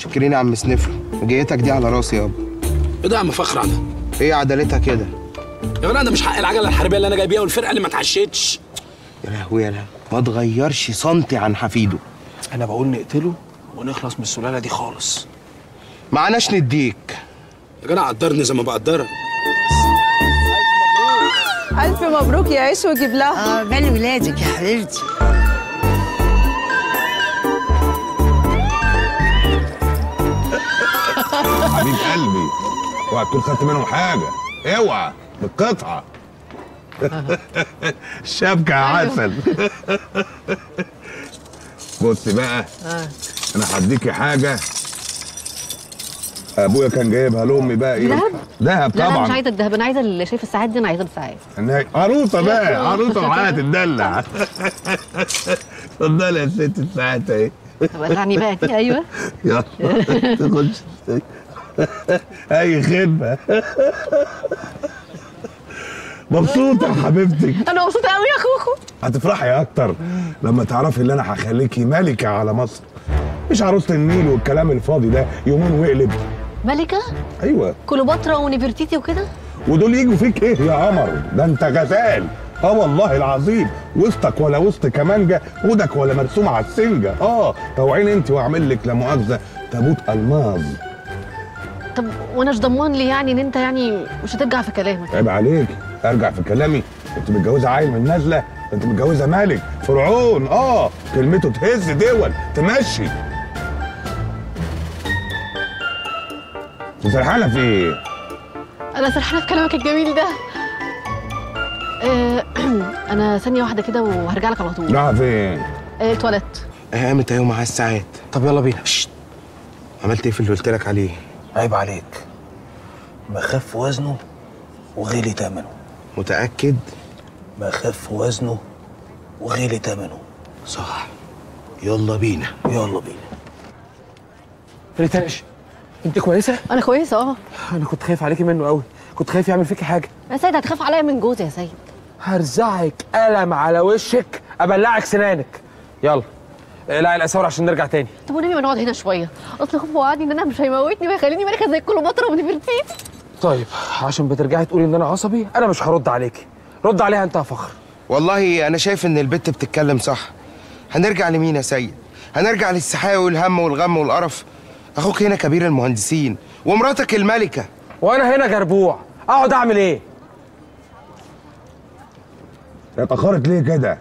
شكرين يا عم سنفر وجيتك دي على راسي يابا ايه ده يا عم فخر ده ايه عدلتها كده يا جدع ده مش حق العجله الحربيه اللي انا جاي بيها والفرقه اللي ما اتعشتش يا لهوي يا لهوي ما تغيرش سنتي عن حفيده انا بقول نقتله ونخلص من السلاله دي خالص معناش نديك يا جدع قدرني زي ما بقدرك ألف مبروك يا عيش وجيب لها اه بالي ولادك يا حبيبتي حبيب قلبي اوعى تكون خدت منهم حاجه اوعى بالقطعه شبكه يا عسل بص بقى انا هديكي حاجه ابويا كان جايبها لامي بقى ايه دهب؟ دهب لا لا مش طبعا عايزه الذهب انا عايزه اللي شايف الساعات دي انا عايزه الساعات إنها- عروسه بقى عروسه وحياه تدلع اتفضلي يا ست الساعات اهي ولعني بقى كده ايوه يلا تخش اي خدمه مبسوطه يا حبيبتك انا مبسوطه قوي يا خوخو هتفرحي اكتر لما تعرفي ان انا هخليكي ملكه على مصر مش عروسه النيل والكلام الفاضي ده يومين ويقلب ملكه ايوه كليوباترا ونفرتيتي وكده ودول يجوا فيك ايه يا قمر ده انت غزال اه والله العظيم وسطك ولا وسط كمانجه ودك ولا مرسوم على السنجه اه طوعين انت واعمل لك لا مؤاخذه تابوت الماظ طب وانا مش ضمان لي يعني ان انت يعني مش هترجع في كلامك عيب عليك ارجع في كلامي انت متجوزه عيل من نازله ده انت متجوزه ملك فرعون اه كلمته تهز دول تمشي انت سرحانه في ايه؟ انا سرحانه في كلامك الجميل ده آه، انا ثانيه واحده كده وهرجع لك على طول رايحه فين؟ آه، اتولدت قامت اهي معاها الساعات طب يلا بينا عملت ايه في اللي قلت لك عليه عيب عليك ما خف وزنه وغلي ثمنه متاكد ما خف وزنه وغلي ثمنه صح يلا بينا يلا بينا ريتاش انت كويسه انا كويسه اه انا كنت خايف عليكي منه قوي كنت خايف يعمل فيكي حاجه يا سيد هتخاف عليا من جوزي يا سيد هرزعك قلم على وشك ابلعك سنانك يلا اقلعي الاساور عشان نرجع تاني طب ونبي ما نقعد هنا شويه اصل خوف وعدني ان انا مش هيموتني ويخليني ملكه زي كليوباترا ونفرتيتي طيب عشان بترجعي تقولي ان انا عصبي انا مش هرد عليكي رد عليها انت يا فخر والله انا شايف ان البت بتتكلم صح هنرجع لمين يا سيد هنرجع للسحاق والهم والغم والقرف اخوك هنا كبير المهندسين ومراتك الملكه وانا هنا جربوع اقعد اعمل ايه هي اتاخرت ليه كده؟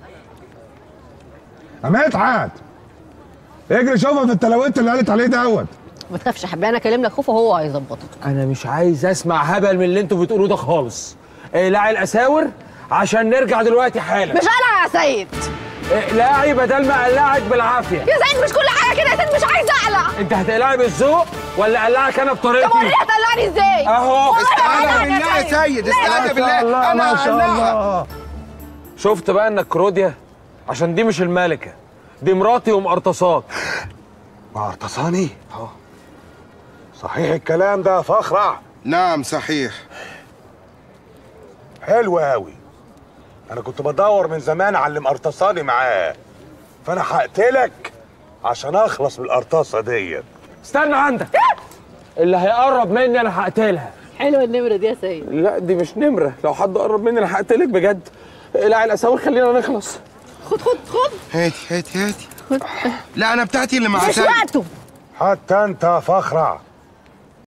اما اتعاد اجري شوفها في التلاوت اللي قالت عليه دوت ما تخافش يا حبيبي انا اكلم لك خوف وهو هيظبطك انا مش عايز اسمع هبل من اللي انتوا بتقولوه ده خالص اقلعي الاساور عشان نرجع دلوقتي حالا مش انا يا سيد اقلعي بدل ما اقلعك بالعافيه يا سيد مش كل حاجه كده يا سيد مش عايزه اقلع انت هتقلعي بالذوق ولا اقلعك انا طب بطريقتي وريني هتقلعني ازاي اهو استعاذ بالله يا سيد استعاذ بالله انا هقلعها. شفت بقى انك كروديا عشان دي مش الملكه دي مراتي ومقرطصاك معرتصاني؟ اه صحيح الكلام ده يا فخرع نعم صحيح حلو قوي انا كنت بدور من زمان على اللي مقرطصاني معاه فانا هقتلك عشان اخلص من القرطاسه ديت استنى عندك اللي هيقرب مني انا هقتلها حلوه النمره دي يا سيد لا دي مش نمره لو حد قرب مني انا هقتلك بجد اقلعي الاساور خلينا نخلص خد خد خد هاتي هاتي هاتي لا انا بتاعتي اللي مع مش سيد وقته حتى انت يا فخرع